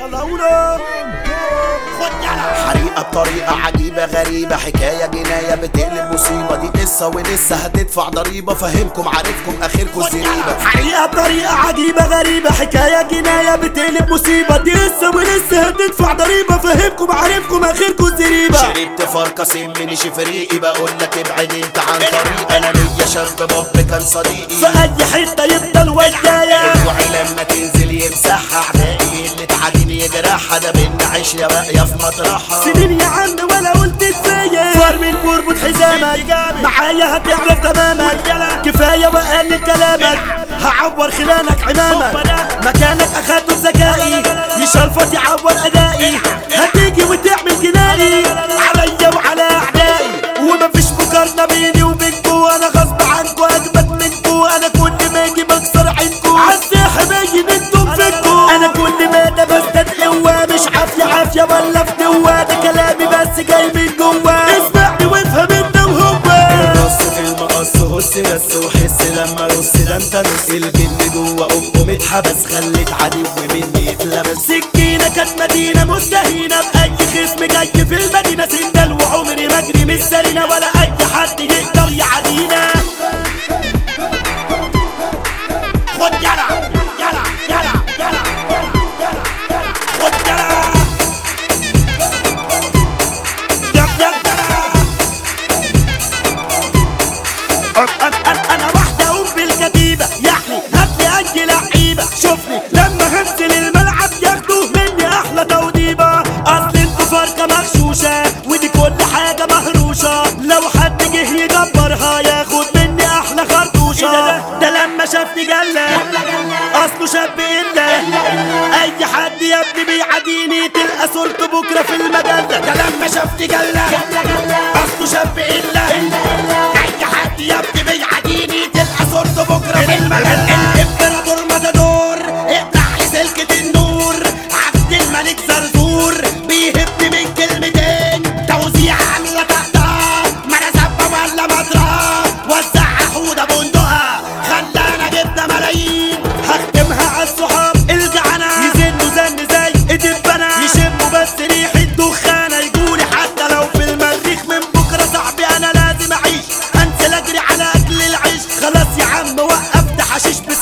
لولا حريقة بطريقة عجيبة غريبة حكاية جناية بتقلب مصيبة دي قصة ولسه هتدفع ضريبة فهمكم عارفكم اخركم الزريبة حقيقة بطريقة عجيبة غريبة حكاية جناية بتقلب مصيبة دي لسه ولسه هتدفع ضريبة فهمكم عارفكم اخركم الزريبة شربت فرقة سمنيش فريقي بقول لك ابعد انت عن طريقي انا ليا شاب باب كان صديقي في اي حتة يفضل ويايا الوعي لما تنزل يمسحها اعدائي اللي تعاديني يجرحها ده بينا عشرة باقية في مطرحها سنين يا عم ولا قلت كفاية صار من بربط حزامك معايا هتعرف تمامك كفاية وقلل كلامك هعور خلانك عمامك مكانك اخدته بذكائي يشلفط يعور ادائي هتيجي وتعمل جنائي عليا وعلى اعدائي ومفيش مقارنة بيني وبينكو انا غصب عنكو اجمد منكو انا كل ما اجي بكسر عينكو عالساحة باين انتم فيكو انا كل ما ده بزداد قوة مش عافية عافية ولا في دوا ده كلامي بس جاي من جوا اسمعني وافهم انت وهو الرص في المقص هص بس وحس لما رص ده انت نص الجن جوه امه متحبس خليت عدو مني يتلبس سكينة كانت مدينة مستهينة بأي خصم جاي في المدينة سندل وعمري ما اجري من السرينة ولا أي حد يقدر يعدينا خد يلا يلا يلا يلا يلا يلا خد يلا يلا يلا أنا أنا أنا واحدة أقوم بالكتيبة يعني هاتلي أي لعيبة شوفني لما هنزل الملعب ياخدوا مني أحلى توديبة أصل انتوا فرقة مغشوشة ودي كل حاجة مهروشة لو حد جه يجبرها ياخد مني أحلى خرطوشة ده لما شافني جلة أصله شاب إلا أي حد يا ابني بيعاديني تلقى صورته بكرة في المجلة ده لما شافني جلة أصله شاب إلا اي حد يا ابني بيعاديني تلقى صورته بكره في المجله الامبراطور ماتادور اقطع لي سلكة النور عبد الملك زرزور بيهبني من كلمتين توزيع عاملة تحتها ما انا زبة ولا مطرة وزعها حودة بندقها خلانا جبنا ملايين هختمها على الصحاب الجعنة يزنوا زن زي الدبانة يشموا بس ريحة دخانة يقولي حتى لو في المريخ من بكرة صاحبي انا لازم اعيش انزل اجري على اكل العيش خلاص يا عم وقفت حشيش